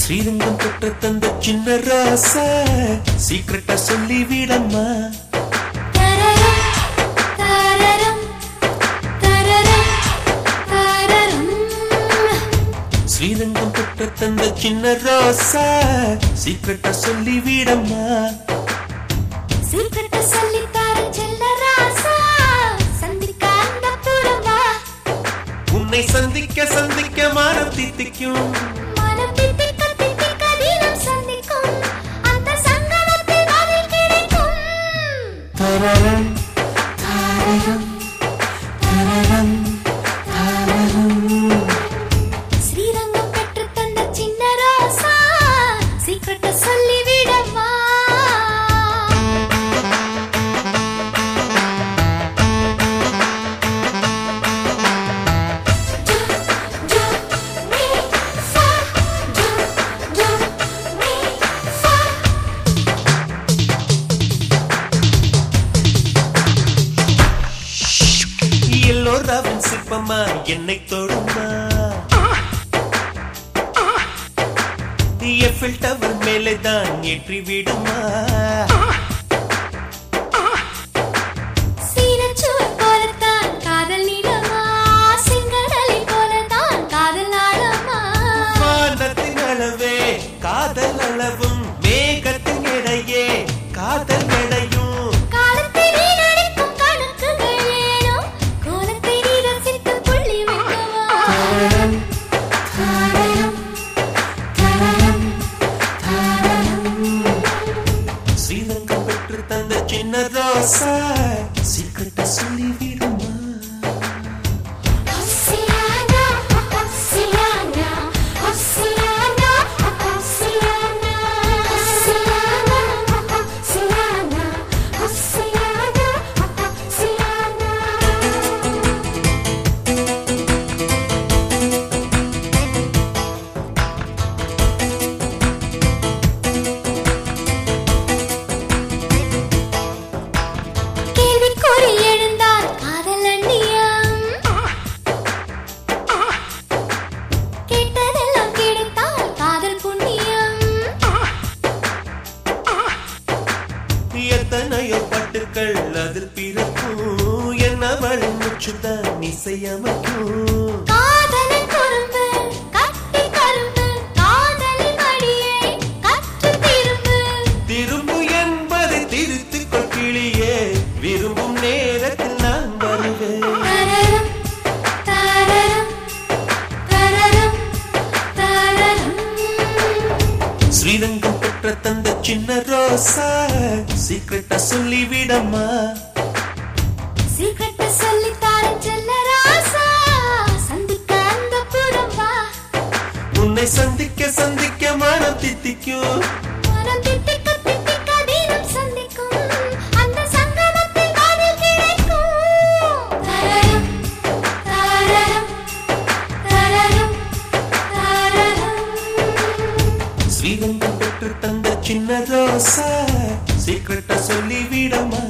ஸ்ரீரங்கம் பெற்ற தந்த சின்ன ராசா சீக்கிரட்டா சொல்லி விடம்மா தரரம் தரரம் தரரம் தரரம் ஸ்ரீரங்கம் பெற்ற தந்த சின்ன ராசா சீக்கிரட்டா சொல்லி விடம்மா சீக்கிரட்ட சொல்லி தர செல்ல ராசா சந்திக்க அந்த புறமா உன்னை சந்திக்க சந்திக்க மானம் தித்திக்கும் மனம் தித்திக்க தித்திக்க தினம் சந்திக்கும் அந்த சங்கமத்தில் பதில் கிடைக்கும் தரரம் தாரரம் தரரம் தாரரம் ஸ்ரீரங்கம் பெற்று தந்த சின்ன ராசா சீக்கிரட்ட சொல்லி விடமா எல்லோராவின் சிற்பமா என்னை தொடுமா எஃபில் டவர் மேலே தான் ஏற்றி விடுமா சீனச்சுவர் போலத்தான் காதல் நீளமா செங்கடலை போலத்தான் காதல் ஆழமா வானத்தின் அளவே காதல் அளவும் மேகத்தின் எடையே காதல் எடையும் காலத்தை நீ நடிக்கும் கணக்குகள் ஏனோ கோலத்தை நீ ரசித்து புள்ளி வைக்கவா ஸ்ரீலங்கா பெற்று தந்த சின்ன ரோசா சீக்கிரட்டா சொல்லி விடுமா Oceana, Oceana, Oceana, Oceana, Oceana, Oceana, Oceana, Oceana. கேள்விக்குறி எழுந்தால் காதல் அந்நியம் கேட்டதெல்லாம் கிடைத்தால் காதல் புண்ணியம் எத்தனையோ பட்டுக்கள் அதில் பிறக்கும் என்னவளின் முச்சுதான் இசையமைக்கும் காதலன் குறும்பு கட்டி கரும்பு காதலின் அடியை கற்று திரும்பு திரும்பு என்பதை திருத்திக் கொள்கிளியே விரும்பும் நேரத்தில் நான் வருவேன் தரரம் தரரம் தரரம் தரரம் ஸ்ரீரங்கம் பெற்ற தந்த சின்ன ரோசா சீக்கிரட்டா சொல்லி விடம்மா சீக்கிரட்ட சொல்லி தாரன் செல்ல ராசா சந்திக்க அந்த புறம் வா உன்னை சந்திக்க சந்திக்க மனம் தித்திக்கும் மனம் தித்திக்க தித்திக்க தினம் சந்திக்கும் அந்த சங்கமத்தில் பதில் கிடைக்கும் தரரம் தரரம் தரரம் தரரம் ஸ்ரீரங்கம் பெற்று தந்த சின்ன ரோசா சீக்கிரட்டா சொல்லி விடம்மா